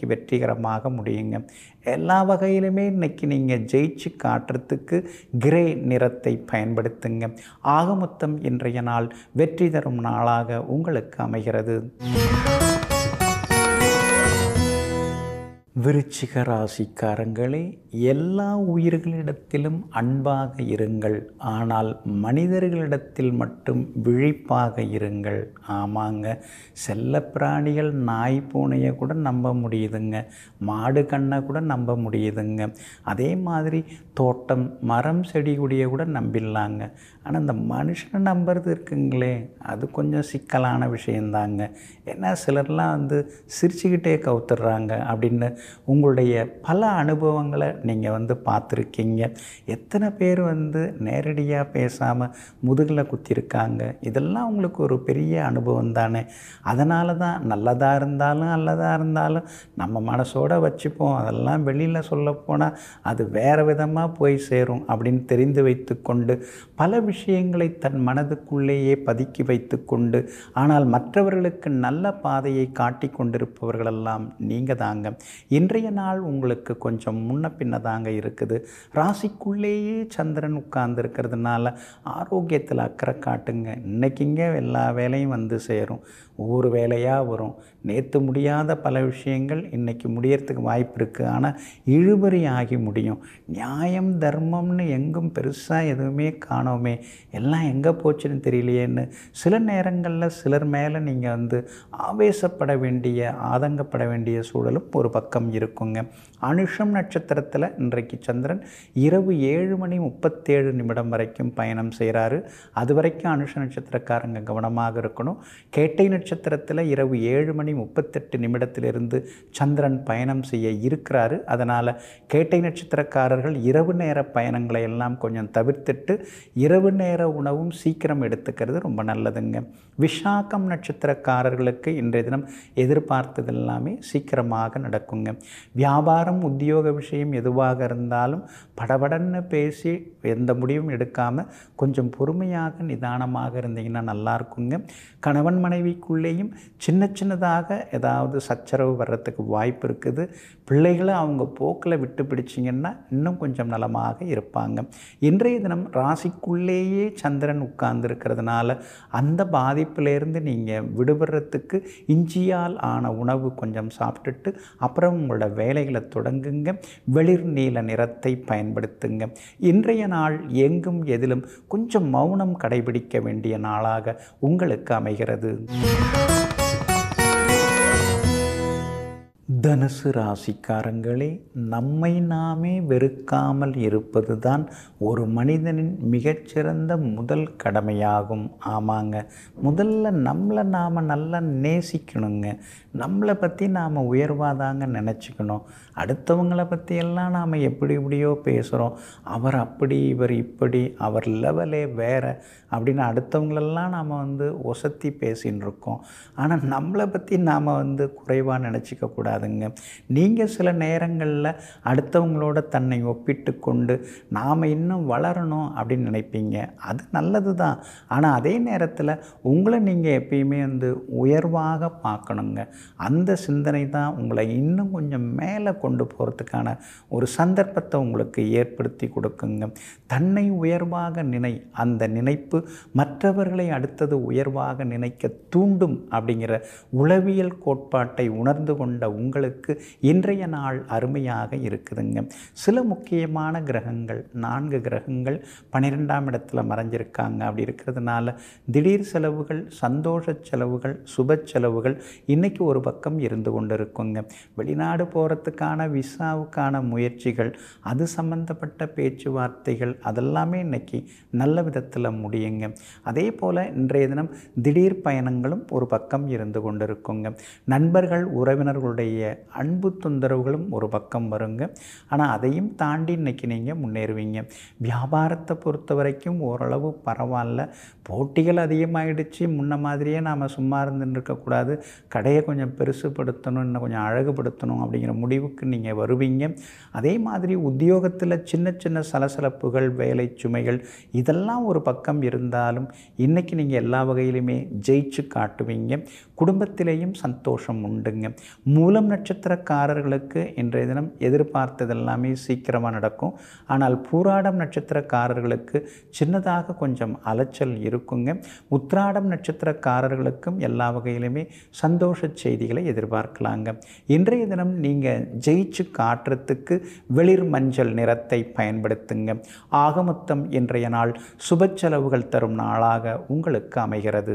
வெற்றிகரமாக முடியுங்க எல்லா வகையிலுமே இன்னைக்கு நீங்கள் ஜெயிச்சு காட்டுறதுக்கு கிரே நிறத்தை பயன்படுத்துங்க ஆக மொத்தம் இன்றைய நாள் வெற்றி தரும் நாளாக உங்களுக்கு அமைகிறது விருச்சிக ராசிக்காரங்களே எல்லா உயிர்களிடத்திலும் அன்பாக இருங்கள் ஆனால் மனிதர்களிடத்தில் மட்டும் விழிப்பாக இருங்கள் ஆமாங்க செல்ல பிராணிகள் நாய் பூனையை கூட நம்ப முடியுதுங்க மாடு கண்ணை கூட நம்ப முடியுதுங்க அதே மாதிரி தோட்டம் மரம் செடி கொடியை கூட நம்பிடலாங்க ஆனால் இந்த மனுஷனை நம்புறது இருக்குங்களே அது கொஞ்சம் சிக்கலான விஷயந்தாங்க ஏன்னா சிலர்லாம் வந்து சிரிச்சுக்கிட்டே கவுத்துடுறாங்க அப்படின்னு உங்களுடைய பல அனுபவங்களை நீங்கள் வந்து பார்த்துருக்கீங்க எத்தனை பேர் வந்து நேரடியாக பேசாமல் முதுகில் குத்திருக்காங்க இதெல்லாம் உங்களுக்கு ஒரு பெரிய அனுபவம் தானே அதனால தான் நல்லதாக இருந்தாலும் நல்லதாக இருந்தாலும் நம்ம மனசோட வச்சுப்போம் அதெல்லாம் வெளியில் சொல்லப்போனால் அது வேறு விதமாக போய் சேரும் அப்படின்னு தெரிந்து வைத்துக்கொண்டு பல விஷயங்களை தன் மனதுக்குள்ளேயே பதுக்கி வைத்துக்கொண்டு ஆனால் மற்றவர்களுக்கு நல்ல பாதையை காட்டி கொண்டிருப்பவர்களெல்லாம் நீங்கள் தாங்க இன்றைய நாள் உங்களுக்கு கொஞ்சம் முன்ன பின்ன தாங்க இருக்குது ராசிக்குள்ளேயே சந்திரன் உட்கார்ந்து இருக்கிறதுனால ஆரோக்கியத்தில் அக்கறை காட்டுங்க இன்றைக்கிங்க எல்லா வேலையும் வந்து சேரும் ஒவ்வொரு வேலையாக வரும் நேற்று முடியாத பல விஷயங்கள் இன்றைக்கி முடியறதுக்கு வாய்ப்பு இருக்குது ஆனால் இழுபறி ஆகி முடியும் நியாயம் தர்மம்னு எங்கும் பெருசாக எதுவுமே காணோமே எல்லாம் எங்கே போச்சுன்னு தெரியலையேன்னு சில நேரங்களில் சிலர் மேலே நீங்கள் வந்து ஆவேசப்பட வேண்டிய ஆதங்கப்பட வேண்டிய சூழலும் ஒரு பக்கம் இருக்குங்க அனுஷம் நட்சத்திரத்தில் இன்றைக்கு சந்திரன் இரவு ஏழு மணி முப்பத்தேழு நிமிடம் வரைக்கும் பயணம் செய்கிறாரு அது வரைக்கும் அனுஷ நட்சத்திரக்காரங்க கவனமாக இருக்கணும் கேட்டை நட்சத்திரத்தில் இரவு ஏழு மணி முப்பத்தெட்டு நிமிடத்திலிருந்து சந்திரன் பயணம் செய்ய இருக்கிறாரு அதனால் கேட்டை நட்சத்திரக்காரர்கள் இரவு நேர பயணங்களை எல்லாம் கொஞ்சம் தவிர்த்துட்டு இரவு நேர உணவும் சீக்கிரம் எடுத்துக்கிறது ரொம்ப நல்லதுங்க விஷாகம் நட்சத்திரக்காரர்களுக்கு இன்றைய தினம் எதிர்பார்த்தது எல்லாமே சீக்கிரமாக நடக்குங்க வியாபாரம் உத்தியோக விஷயம் எதுவாக இருந்தாலும் படபடன்னு பேசி எந்த முடிவும் எடுக்காமல் கொஞ்சம் பொறுமையாக நிதானமாக இருந்தீங்கன்னா நல்லா இருக்குங்க கணவன் மனைவிக்குள்ளேயும் சின்ன சின்னதாக ஏதாவது சச்சரவு வர்றதுக்கு வாய்ப்பு இருக்குது பிள்ளைகளை அவங்க போக்கில் விட்டு பிடிச்சிங்கன்னா இன்னும் கொஞ்சம் நலமாக இருப்பாங்க இன்றைய தினம் ராசிக்குள்ளேயே சந்திரன் உட்கார்ந்து இருக்கிறதுனால அந்த பாதிப்பிலேருந்து நீங்கள் விடுபடுறதுக்கு இஞ்சியால் ஆன உணவு கொஞ்சம் சாப்பிட்டுட்டு அப்புறம் உங்களோட வேலைகளை தொடங்குங்க வெளிர் நீல நிறத்தை பயன்படுத்துங்க இன்றைய நாள் எங்கும் எதிலும் கொஞ்சம் மௌனம் கடைபிடிக்க வேண்டிய நாளாக உங்களுக்கு அமைகிறது தனுசு ராசிக்காரங்களே நம்மை நாமே வெறுக்காமல் இருப்பது தான் ஒரு மனிதனின் மிகச்சிறந்த முதல் கடமையாகும் ஆமாங்க முதல்ல நம்மளை நாம் நல்லா நேசிக்கணுங்க நம்மளை பற்றி நாம் உயர்வாதாங்க நினச்சிக்கணும் அடுத்தவங்களை பற்றியெல்லாம் நாம் எப்படி எப்படியோ பேசுகிறோம் அவர் அப்படி இவர் இப்படி அவர் லெவலே வேறு அப்படின்னு அடுத்தவங்களெல்லாம் நாம் வந்து ஒசத்தி பேசின்னு இருக்கோம் ஆனால் நம்மளை பற்றி நாம் வந்து குறைவாக நினச்சிக்க கூடாதுங்க நீங்கள் சில நேரங்களில் அடுத்தவங்களோட தன்னை ஒப்பிட்டு கொண்டு நாம் இன்னும் வளரணும் அப்படின்னு நினைப்பீங்க அது நல்லது தான் ஆனால் அதே நேரத்தில் உங்களை நீங்கள் எப்பயுமே வந்து உயர்வாக பார்க்கணுங்க அந்த சிந்தனை தான் உங்களை இன்னும் கொஞ்சம் மேலே கொண்டு போகிறதுக்கான ஒரு சந்தர்ப்பத்தை உங்களுக்கு ஏற்படுத்தி கொடுக்குங்க தன்னை உயர்வாக நினை அந்த நினைப்பு மற்றவர்களை அடுத்தது உயர்வாக நினைக்க தூண்டும் அப்படிங்கிற உளவியல் கோட்பாட்டை உணர்ந்து கொண்ட உங்களுக்கு இன்றைய நாள் அருமையாக இருக்குதுங்க சில முக்கியமான கிரகங்கள் நான்கு கிரகங்கள் பன்னிரெண்டாம் இடத்துல மறைஞ்சிருக்காங்க அப்படி இருக்கிறதுனால திடீர் செலவுகள் சந்தோஷ செலவுகள் சுப செலவுகள் இன்றைக்கி ஒரு பக்கம் இருந்து கொண்டு இருக்குங்க வெளிநாடு போகிறதுக்கான விசாவுக்கான முயற்சிகள் அது சம்பந்தப்பட்ட பேச்சுவார்த்தைகள் அதெல்லாமே இன்னைக்கு நல்ல விதத்தில் முடியுங்க அதே போல் இன்றைய தினம் திடீர் பயணங்களும் ஒரு பக்கம் இருந்து கொண்டு இருக்குங்க நண்பர்கள் உறவினர்களுடைய அன்பு தொந்தரவுகளும் ஒரு பக்கம் வருங்க ஆனால் அதையும் தாண்டி இன்னைக்கு நீங்கள் முன்னேறுவீங்க வியாபாரத்தை பொறுத்த வரைக்கும் ஓரளவு பரவாயில்ல போட்டிகள் அதிகமாகிடுச்சு முன்ன மாதிரியே நாம் சும்மா இருந்துன்னு இருக்கக்கூடாது கடையை கொஞ்சம் பெருசுப்படுத்தணும் இன்னும் கொஞ்சம் அழகுபடுத்தணும் அப்படிங்கிற முடிவுக்கு நீங்கள் வருவீங்க அதே மாதிரி உத்தியோகத்தில் சின்ன சின்ன சலசலப்புகள் வேலை சுமைகள் இதெல்லாம் ஒரு பக்கம் இருந்தாலும் இன்றைக்கி நீங்கள் எல்லா வகையிலுமே ஜெயிச்சு காட்டுவீங்க குடும்பத்திலேயும் சந்தோஷம் உண்டுங்க மூலம் மூலம் நட்சத்திரக்காரர்களுக்கு இன்றைய தினம் எதிர்பார்த்தது எல்லாமே சீக்கிரமாக நடக்கும் ஆனால் பூராடம் நட்சத்திரக்காரர்களுக்கு சின்னதாக கொஞ்சம் அலைச்சல் இருக்குங்க உத்ராடம் நட்சத்திரக்காரர்களுக்கும் எல்லா வகையிலுமே சந்தோஷ செய்திகளை எதிர்பார்க்கலாங்க இன்றைய தினம் நீங்கள் ஜெயிச்சு காட்டுறதுக்கு வெளிர் மஞ்சள் நிறத்தை பயன்படுத்துங்க ஆகமொத்தம் இன்றைய நாள் சுப செலவுகள் தரும் நாளாக உங்களுக்கு அமைகிறது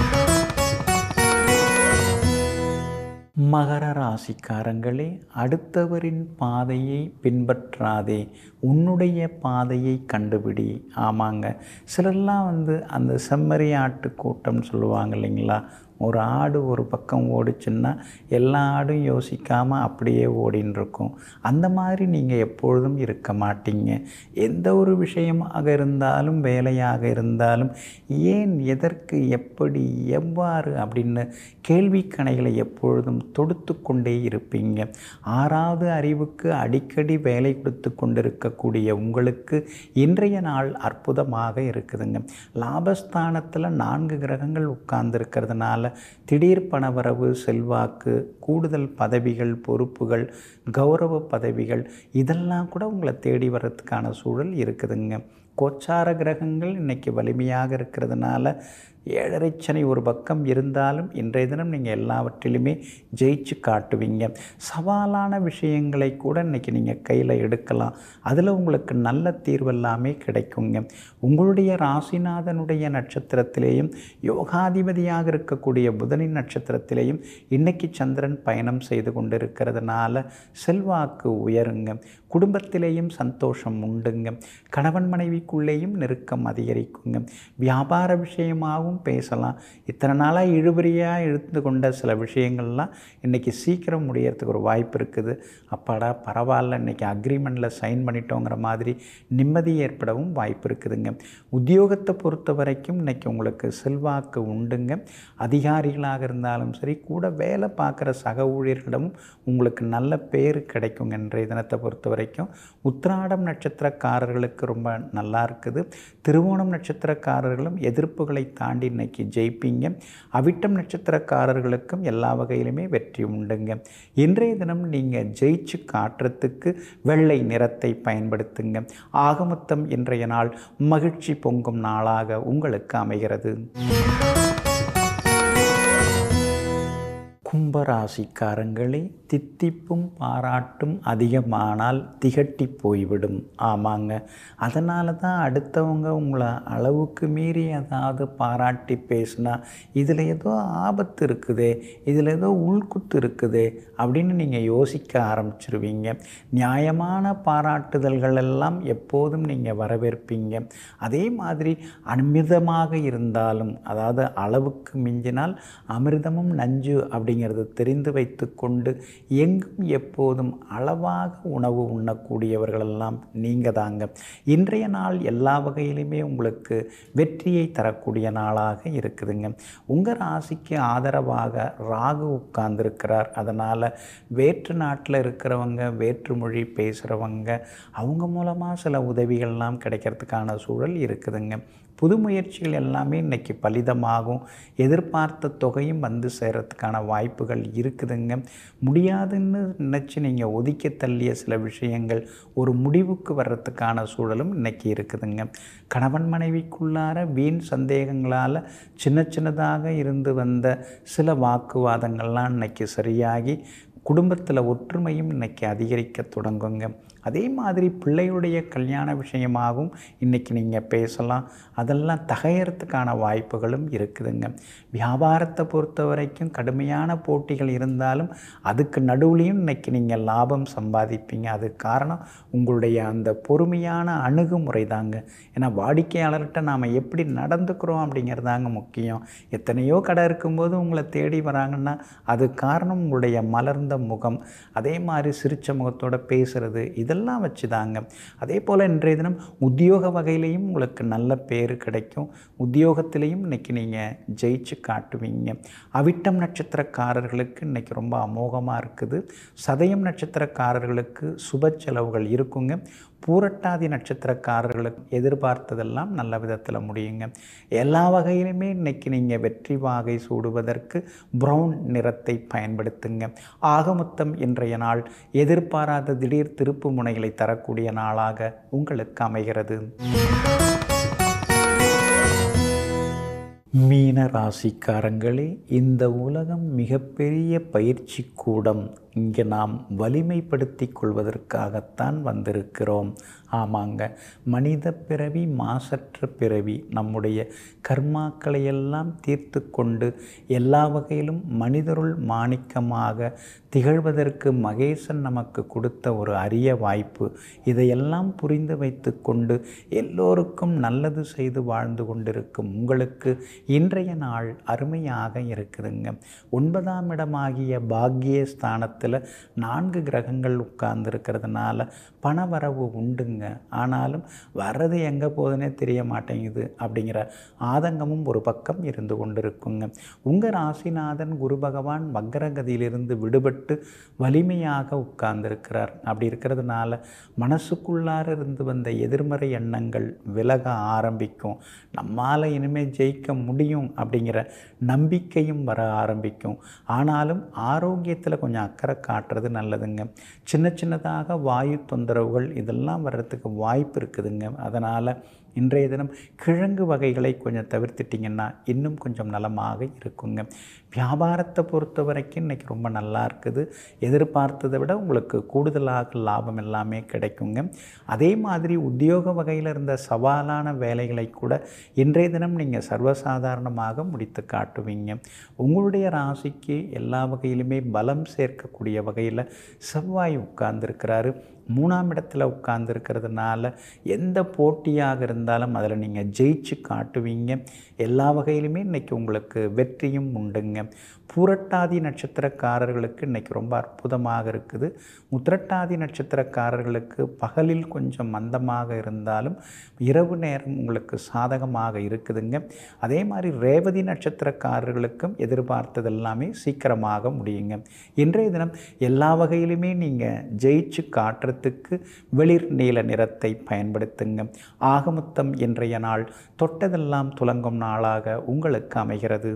மகர ராசிக்காரங்களே அடுத்தவரின் பாதையை பின்பற்றாதே உன்னுடைய பாதையை கண்டுபிடி ஆமாங்க சிலர்லாம் வந்து அந்த செம்மறி ஆட்டு கூட்டம்னு சொல்லுவாங்க இல்லைங்களா ஒரு ஆடு ஒரு பக்கம் ஓடிச்சுன்னா எல்லா ஆடும் யோசிக்காமல் அப்படியே ஓடின்னு இருக்கும் அந்த மாதிரி நீங்கள் எப்பொழுதும் இருக்க மாட்டீங்க எந்த ஒரு விஷயமாக இருந்தாலும் வேலையாக இருந்தாலும் ஏன் எதற்கு எப்படி எவ்வாறு அப்படின்னு கேள்விக்கணைகளை எப்பொழுதும் தொடுத்து கொண்டே இருப்பீங்க ஆறாவது அறிவுக்கு அடிக்கடி வேலை கொடுத்து கொண்டிருக்கக்கூடிய உங்களுக்கு இன்றைய நாள் அற்புதமாக இருக்குதுங்க லாபஸ்தானத்தில் நான்கு கிரகங்கள் உட்கார்ந்துருக்கிறதுனால திடீர் பணவரவு செல்வாக்கு கூடுதல் பதவிகள் பொறுப்புகள் கௌரவ பதவிகள் இதெல்லாம் கூட உங்களை தேடி வர்றதுக்கான சூழல் இருக்குதுங்க கோச்சார கிரகங்கள் இன்றைக்கி வலிமையாக இருக்கிறதுனால ஏழரை சனி ஒரு பக்கம் இருந்தாலும் இன்றைய தினம் நீங்கள் எல்லாவற்றிலுமே ஜெயிச்சு காட்டுவீங்க சவாலான விஷயங்களை கூட இன்றைக்கி நீங்கள் கையில் எடுக்கலாம் அதில் உங்களுக்கு நல்ல தீர்வெல்லாமே கிடைக்குங்க உங்களுடைய ராசிநாதனுடைய நட்சத்திரத்திலேயும் யோகாதிபதியாக இருக்கக்கூடிய புதனின் நட்சத்திரத்திலேயும் இன்றைக்கி சந்திரன் பயணம் செய்து கொண்டிருக்கிறதுனால செல்வாக்கு உயருங்க குடும்பத்திலேயும் சந்தோஷம் உண்டுங்க கணவன் மனைவிக்குள்ளேயும் நெருக்கம் அதிகரிக்குங்க வியாபார விஷயமாகவும் பேசலாம் இத்தனை நாளாக இழுபறியாக இழுத்து கொண்ட சில விஷயங்கள்லாம் இன்றைக்கி சீக்கிரம் முடியறதுக்கு ஒரு வாய்ப்பு இருக்குது அப்பாடா பரவாயில்ல இன்றைக்கி அக்ரிமெண்ட்டில் சைன் பண்ணிட்டோங்கிற மாதிரி நிம்மதி ஏற்படவும் வாய்ப்பு இருக்குதுங்க உத்தியோகத்தை பொறுத்த வரைக்கும் இன்றைக்கி உங்களுக்கு செல்வாக்கு உண்டுங்க அதிகாரிகளாக இருந்தாலும் சரி கூட வேலை பார்க்குற சக ஊழியர்களிடமும் உங்களுக்கு நல்ல பேர் கிடைக்குங்க இன்றைய தினத்தை பொறுத்த வரைக்கும் உத்திராடம் நட்சத்திரக்காரர்களுக்கு ரொம்ப நல்லா இருக்குது திருவோணம் நட்சத்திரக்காரர்களும் எதிர்ப்புகளை தாண்டி இன்னைக்கு ஜெயிப்பீங்க அவிட்டம் நட்சத்திரக்காரர்களுக்கும் எல்லா வகையிலுமே வெற்றி உண்டுங்க இன்றைய தினம் நீங்கள் ஜெயிச்சு காட்டுறதுக்கு வெள்ளை நிறத்தை பயன்படுத்துங்க ஆகமொத்தம் இன்றைய நாள் மகிழ்ச்சி பொங்கும் நாளாக உங்களுக்கு அமைகிறது கும்பராசிக்காரங்களே தித்திப்பும் பாராட்டும் அதிகமானால் திகட்டி போய்விடும் ஆமாங்க அதனால தான் அடுத்தவங்க உங்களை அளவுக்கு மீறி ஏதாவது பாராட்டி பேசினா இதில் ஏதோ ஆபத்து இருக்குதே இதில் ஏதோ உள்குத்து இருக்குதே அப்படின்னு நீங்கள் யோசிக்க ஆரம்பிச்சிருவீங்க நியாயமான பாராட்டுதல்கள் எல்லாம் எப்போதும் நீங்கள் வரவேற்பீங்க அதே மாதிரி அமிர்தமாக இருந்தாலும் அதாவது அளவுக்கு மிஞ்சினால் அமிர்தமும் நஞ்சு அப்படிங்கிறது தெரிந்து வைத்து கொண்டு எங்கும் எப்போதும் அளவாக உணவு உண்ணக்கூடியவர்களெல்லாம் நீங்கள் தாங்க இன்றைய நாள் எல்லா வகையிலுமே உங்களுக்கு வெற்றியை தரக்கூடிய நாளாக இருக்குதுங்க உங்கள் ராசிக்கு ஆதரவாக ராகு உட்கார்ந்துருக்கிறார் அதனால் வேற்று நாட்டில் இருக்கிறவங்க வேற்று மொழி பேசுகிறவங்க அவங்க மூலமாக சில உதவிகள்லாம் கிடைக்கிறதுக்கான சூழல் இருக்குதுங்க புது முயற்சிகள் எல்லாமே இன்றைக்கி பலிதமாகும் எதிர்பார்த்த தொகையும் வந்து சேரத்துக்கான வாய்ப்புகள் இருக்குதுங்க முடியாதுன்னு நினச்சி நீங்கள் ஒதுக்கி தள்ளிய சில விஷயங்கள் ஒரு முடிவுக்கு வர்றதுக்கான சூழலும் இன்றைக்கி இருக்குதுங்க கணவன் மனைவிக்குள்ளார வீண் சந்தேகங்களால் சின்ன சின்னதாக இருந்து வந்த சில வாக்குவாதங்கள்லாம் இன்னைக்கு சரியாகி குடும்பத்தில் ஒற்றுமையும் இன்னைக்கு அதிகரிக்க தொடங்குங்க அதே மாதிரி பிள்ளையுடைய கல்யாண விஷயமாகவும் இன்றைக்கி நீங்கள் பேசலாம் அதெல்லாம் தகையறதுக்கான வாய்ப்புகளும் இருக்குதுங்க வியாபாரத்தை பொறுத்த வரைக்கும் கடுமையான போட்டிகள் இருந்தாலும் அதுக்கு நடுவுலையும் இன்றைக்கி நீங்கள் லாபம் சம்பாதிப்பீங்க அது காரணம் உங்களுடைய அந்த பொறுமையான அணுகுமுறை தாங்க ஏன்னா வாடிக்கையாளர்கிட்ட நாம் எப்படி நடந்துக்கிறோம் அப்படிங்கிறதாங்க முக்கியம் எத்தனையோ கடை இருக்கும்போது உங்களை தேடி வராங்கன்னா அது காரணம் உங்களுடைய மலர்ந்த முகம் அதே மாதிரி சிரிச்ச முகத்தோட பேசுகிறது இதெல்லாம் வச்சு தாங்க அதே போல் இன்றைய தினம் உத்தியோக வகையிலையும் உங்களுக்கு நல்ல பேர் கிடைக்கும் உத்தியோகத்திலையும் இன்றைக்கி நீங்கள் ஜெயிச்சு காட்டுவீங்க அவிட்டம் நட்சத்திரக்காரர்களுக்கு இன்றைக்கி ரொம்ப அமோகமாக இருக்குது சதயம் நட்சத்திரக்காரர்களுக்கு சுப செலவுகள் இருக்குங்க பூரட்டாதி நட்சத்திரக்காரர்களுக்கு எதிர்பார்த்ததெல்லாம் நல்ல விதத்தில் முடியுங்க எல்லா வகையிலுமே இன்னைக்கு நீங்கள் வெற்றி வாகை சூடுவதற்கு ப்ரௌன் நிறத்தை பயன்படுத்துங்க ஆகமொத்தம் இன்றைய நாள் எதிர்பாராத திடீர் திருப்பு முனைகளை தரக்கூடிய நாளாக உங்களுக்கு அமைகிறது மீன ராசிக்காரங்களே இந்த உலகம் மிகப்பெரிய பயிற்சி கூடம் இங்கே நாம் வலிமைப்படுத்திக் கொள்வதற்காகத்தான் வந்திருக்கிறோம் ஆமாங்க மனித பிறவி மாசற்ற பிறவி நம்முடைய கர்மாக்களை எல்லாம் தீர்த்து கொண்டு எல்லா வகையிலும் மனிதருள் மாணிக்கமாக திகழ்வதற்கு மகேசன் நமக்கு கொடுத்த ஒரு அரிய வாய்ப்பு இதையெல்லாம் புரிந்து வைத்து கொண்டு எல்லோருக்கும் நல்லது செய்து வாழ்ந்து கொண்டிருக்கும் உங்களுக்கு இன்றைய நாள் அருமையாக இருக்குதுங்க ஒன்பதாம் இடமாகிய பாக்கிய ஸ்தானத்தில் நான்கு கிரகங்கள் உட்கார்ந்துருக்கிறதுனால பணவரவு உண்டுங்க ஆனாலும் வர்றது எங்கே போகுதுன்னே தெரிய மாட்டேங்குது அப்படிங்கிற ஆதங்கமும் ஒரு பக்கம் இருந்து கொண்டிருக்குங்க உங்கள் ராசிநாதன் குரு பகவான் வக்கரகதியிலிருந்து விடுபட்டு வலிமையாக உட்கார்ந்திருக்கிறார் அப்படி இருக்கிறதுனால மனசுக்குள்ளார இருந்து வந்த எதிர்மறை எண்ணங்கள் விலக ஆரம்பிக்கும் நம்மால் இனிமேல் ஜெயிக்க முடியும் அப்படிங்கிற நம்பிக்கையும் வர ஆரம்பிக்கும் ஆனாலும் ஆரோக்கியத்தில் கொஞ்சம் அக்கறை காட்டுறது நல்லதுங்க சின்ன சின்னதாக வாயு தொந்தரவுகள் இதெல்லாம் வர்றதுக்கு வாய்ப்பு இருக்குதுங்க அதனால் இன்றைய தினம் கிழங்கு வகைகளை கொஞ்சம் தவிர்த்துட்டிங்கன்னா இன்னும் கொஞ்சம் நலமாக இருக்குங்க வியாபாரத்தை பொறுத்த வரைக்கும் இன்றைக்கி ரொம்ப நல்லா இருக்குது எதிர்பார்த்ததை விட உங்களுக்கு கூடுதலாக லாபம் எல்லாமே கிடைக்குங்க அதே மாதிரி உத்தியோக வகையில் இருந்த சவாலான வேலைகளை கூட இன்றைய தினம் நீங்கள் சர்வசாதாரணமாக முடித்து காட்டுவீங்க உங்களுடைய ராசிக்கு எல்லா வகையிலுமே பலம் சேர்க்கக்கூடிய வகையில் செவ்வாய் உட்கார்ந்துருக்கிறாரு மூணாம் இடத்துல உட்கார்ந்துருக்கிறதுனால எந்த போட்டியாக இருந்தாலும் அதில் நீங்கள் ஜெயிச்சு காட்டுவீங்க எல்லா வகையிலுமே இன்றைக்கி உங்களுக்கு வெற்றியும் உண்டுங்க பூரட்டாதி நட்சத்திரக்காரர்களுக்கு இன்றைக்கி ரொம்ப அற்புதமாக இருக்குது உத்திரட்டாதி நட்சத்திரக்காரர்களுக்கு பகலில் கொஞ்சம் மந்தமாக இருந்தாலும் இரவு நேரம் உங்களுக்கு சாதகமாக இருக்குதுங்க அதே மாதிரி ரேவதி நட்சத்திரக்காரர்களுக்கும் எதிர்பார்த்தது எல்லாமே சீக்கிரமாக முடியுங்க இன்றைய தினம் எல்லா வகையிலுமே நீங்கள் ஜெயிச்சு காட்டுறதுக்கு வெளிர் நீல நிறத்தை பயன்படுத்துங்க ஆகமொத்தம் இன்றைய நாள் தொட்டதெல்லாம் துலங்கும் நாளாக உங்களுக்கு அமைகிறது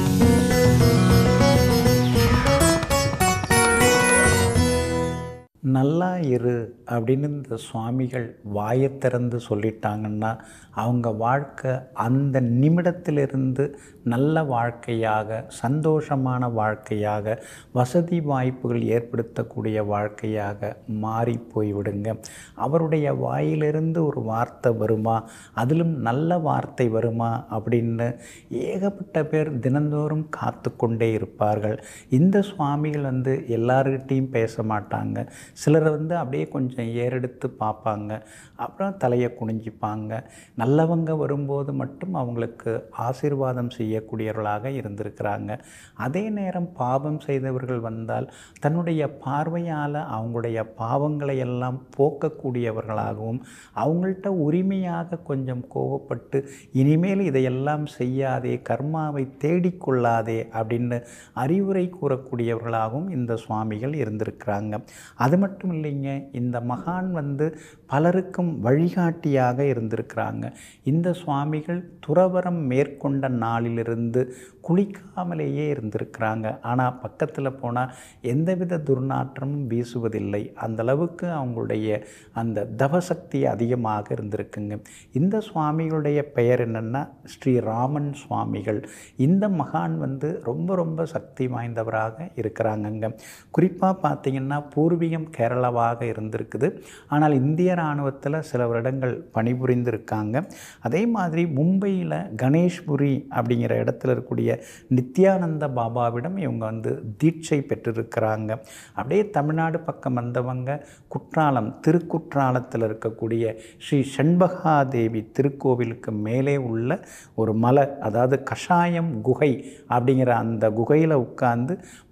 நல்லா இரு அப்படின்னு இந்த சுவாமிகள் வாயை திறந்து சொல்லிட்டாங்கன்னா அவங்க வாழ்க்கை அந்த நிமிடத்திலிருந்து நல்ல வாழ்க்கையாக சந்தோஷமான வாழ்க்கையாக வசதி வாய்ப்புகள் ஏற்படுத்தக்கூடிய வாழ்க்கையாக மாறி போய்விடுங்க அவருடைய வாயிலிருந்து ஒரு வார்த்தை வருமா அதிலும் நல்ல வார்த்தை வருமா அப்படின்னு ஏகப்பட்ட பேர் தினந்தோறும் காத்து கொண்டே இருப்பார்கள் இந்த சுவாமிகள் வந்து எல்லார்கிட்டையும் பேச மாட்டாங்க சிலர் வந்து அப்படியே கொஞ்சம் ஏறெடுத்து பார்ப்பாங்க அப்புறம் தலையை குனிஞ்சிப்பாங்க நல்லவங்க வரும்போது மட்டும் அவங்களுக்கு ஆசீர்வாதம் செய்யக்கூடியவர்களாக இருந்திருக்கிறாங்க அதே நேரம் பாவம் செய்தவர்கள் வந்தால் தன்னுடைய பார்வையால் அவங்களுடைய பாவங்களை எல்லாம் போக்கக்கூடியவர்களாகவும் அவங்கள்ட்ட உரிமையாக கொஞ்சம் கோவப்பட்டு இனிமேல் இதையெல்லாம் செய்யாதே கர்மாவை தேடிக்கொள்ளாதே அப்படின்னு அறிவுரை கூறக்கூடியவர்களாகவும் இந்த சுவாமிகள் இருந்திருக்கிறாங்க அது மட்டும் இல்லைங்க இந்த மகான் வந்து பலருக்கும் வழிகாட்டியாக இருந்திருக்கிறாங்க இந்த சுவாமிகள் துறவரம் மேற்கொண்ட நாளிலிருந்து குளிக்காமலேயே இருந்திருக்கிறாங்க ஆனால் பக்கத்தில் போனால் எந்தவித துர்நாற்றமும் வீசுவதில்லை அந்த அளவுக்கு அவங்களுடைய அந்த தவசக்தி அதிகமாக இருந்திருக்குங்க இந்த சுவாமிகளுடைய பெயர் என்னென்னா ஸ்ரீராமன் சுவாமிகள் இந்த மகான் வந்து ரொம்ப ரொம்ப சக்தி வாய்ந்தவராக இருக்கிறாங்கங்க குறிப்பாக பார்த்தீங்கன்னா பூர்வீகம் கேரளாவாக இருந்திருக்குது ஆனால் இந்திய இராணுவத்தில் சில வருடங்கள் பணிபுரிந்திருக்காங்க அதே மாதிரி மும்பையில் கணேஷ்புரி அப்படிங்கிற இடத்துல இருக்கக்கூடிய நித்யானந்த பாபாவிடம் இவங்க வந்து தீட்சை பெற்றிருக்கிறாங்க அப்படியே தமிழ்நாடு பக்கம் வந்தவங்க குற்றாலம் திருக்குற்றாலத்தில் இருக்கக்கூடிய ஸ்ரீ செண்பகாதேவி திருக்கோவிலுக்கு மேலே உள்ள ஒரு மலை அதாவது கஷாயம் குகை அப்படிங்கிற அந்த குகையில் உட்கார்ந்து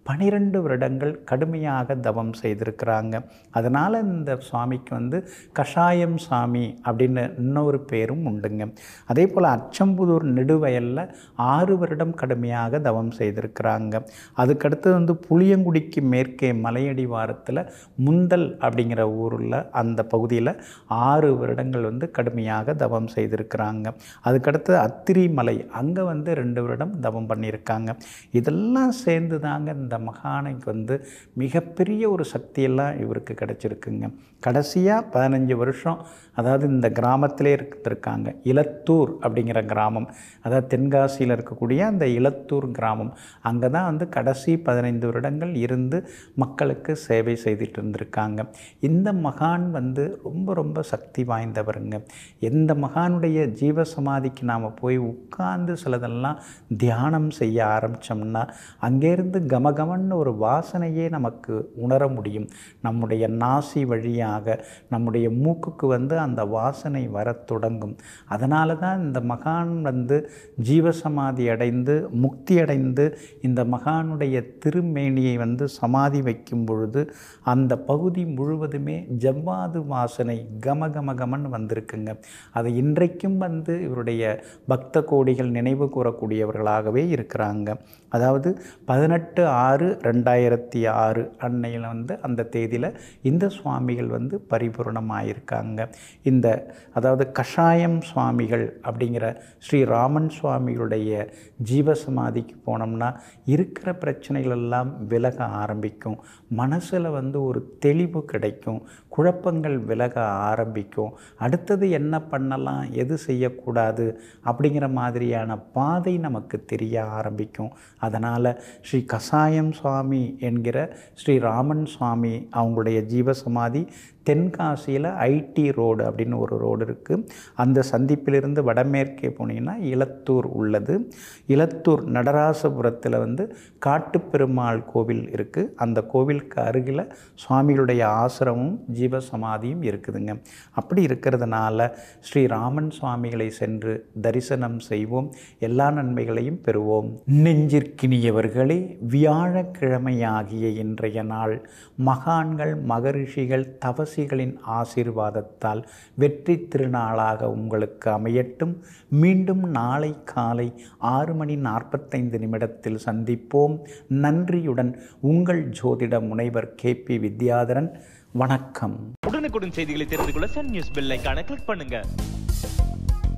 பனிரெண்டு வருடங்கள் கடுமையாக தவம் செய்திருக்கிறாங்க அதனால் இந்த சுவாமிக்கு வந்து கஷாயம் சாமி அப்படின்னு இன்னொரு பேரும் உண்டுங்க அதே போல் அச்சம்புதூர் நெடுவயலில் ஆறு வருடம் கடுமையாக தவம் செய்திருக்கிறாங்க அதுக்கடுத்து வந்து புளியங்குடிக்கு மேற்கே மலையடிவாரத்தில் முந்தல் அப்படிங்கிற ஊரில் அந்த பகுதியில் ஆறு வருடங்கள் வந்து கடுமையாக தவம் செய்திருக்கிறாங்க அதுக்கடுத்து அத்திரி மலை அங்கே வந்து ரெண்டு வருடம் தவம் பண்ணியிருக்காங்க இதெல்லாம் சேர்ந்து தாங்க இந்த மகானுக்கு வந்து மிகப்பெரிய ஒரு சக்தியெல்லாம் இவருக்கு கிடச்சிருக்குங்க கடைசியாக பதினஞ்சு வருஷம் அதாவது இந்த கிராமத்திலே இருந்திருக்காங்க இலத்தூர் அப்படிங்கிற கிராமம் அதாவது தென்காசியில் இருக்கக்கூடிய அந்த இலத்தூர் கிராமம் அங்கே தான் வந்து கடைசி பதினைந்து வருடங்கள் இருந்து மக்களுக்கு சேவை செய்துட்டு இருந்திருக்காங்க இந்த மகான் வந்து ரொம்ப ரொம்ப சக்தி வாய்ந்தவருங்க எந்த மகானுடைய ஜீவசமாதிக்கு நாம் போய் உட்கார்ந்து சிலதெல்லாம் தியானம் செய்ய ஆரம்பித்தோம்னா அங்கேருந்து கமகமன்னு ஒரு வாசனையே நமக்கு உணர முடியும் நம்முடைய நாசி வழியாக நம்முடைய மூக்குக்கு வந்து அந்த வாசனை வரத் தொடங்கும் அதனால தான் இந்த மகான் வந்து ஜீவசமாதி அடைந்து முக்தி அடைந்து இந்த மகானுடைய திருமேனியை வந்து சமாதி வைக்கும் பொழுது அந்த பகுதி முழுவதுமே ஜவ்வாது வாசனை கம கம கமன்னு வந்திருக்குங்க அது இன்றைக்கும் வந்து இவருடைய பக்த கோடிகள் நினைவு கூறக்கூடியவர்களாகவே இருக்கிறாங்க அதாவது பதினெட்டு ஆறு ரெண்டாயிரத்தி ஆறு அன்னையில் வந்து அந்த தேதியில் இந்த சுவாமிகள் வந்து பரிபூர்ணமாயிருக்காங்க இந்த அதாவது கஷாயம் சுவாமிகள் அப்படிங்கிற ஸ்ரீ ராமன் சுவாமிகளுடைய ஜீவசமாதிக்கு போனோம்னா இருக்கிற பிரச்சனைகள் எல்லாம் விலக ஆரம்பிக்கும் மனசில் வந்து ஒரு தெளிவு கிடைக்கும் குழப்பங்கள் விலக ஆரம்பிக்கும் அடுத்தது என்ன பண்ணலாம் எது செய்யக்கூடாது அப்படிங்கிற மாதிரியான பாதை நமக்கு தெரிய ஆரம்பிக்கும் அதனால் ஸ்ரீ கசாயம் சுவாமி என்கிற ஸ்ரீ ராமன் சுவாமி அவங்களுடைய ஜீவசமாதி தென்காசியில் ஐடி ரோடு அப்படின்னு ஒரு ரோடு இருக்குது அந்த சந்திப்பிலிருந்து வடமேற்கே போனீங்கன்னா இலத்தூர் உள்ளது இலத்தூர் நடராசபுரத்தில் வந்து காட்டுப்பெருமாள் கோவில் இருக்குது அந்த கோவிலுக்கு அருகில் சுவாமிகளுடைய ஆசிரமும் ஜீவசமாதியும் இருக்குதுங்க அப்படி இருக்கிறதுனால ஸ்ரீ ராமன் சுவாமிகளை சென்று தரிசனம் செய்வோம் எல்லா நன்மைகளையும் பெறுவோம் நெஞ்சிற்கினியவர்களே வியாழக்கிழமையாகிய இன்றைய நாள் மகான்கள் மகரிஷிகள் தவசிகளின் ஆசீர்வாதத்தால் வெற்றி திருநாளாக உங்களுக்கு அமையட்டும் மீண்டும் நாளை காலை ஆறு மணி நாற்பத்தைந்து நிமிடத்தில் சந்திப்போம் நன்றியுடன் உங்கள் ஜோதிட முனைவர் கே பி வித்யாதரன் வணக்கம் உடனுக்குடன் செய்திகளை தெரிந்து கொள்ள சன் நியூஸ் பெல் ஐகானை கிளிக் பண்ணுங்க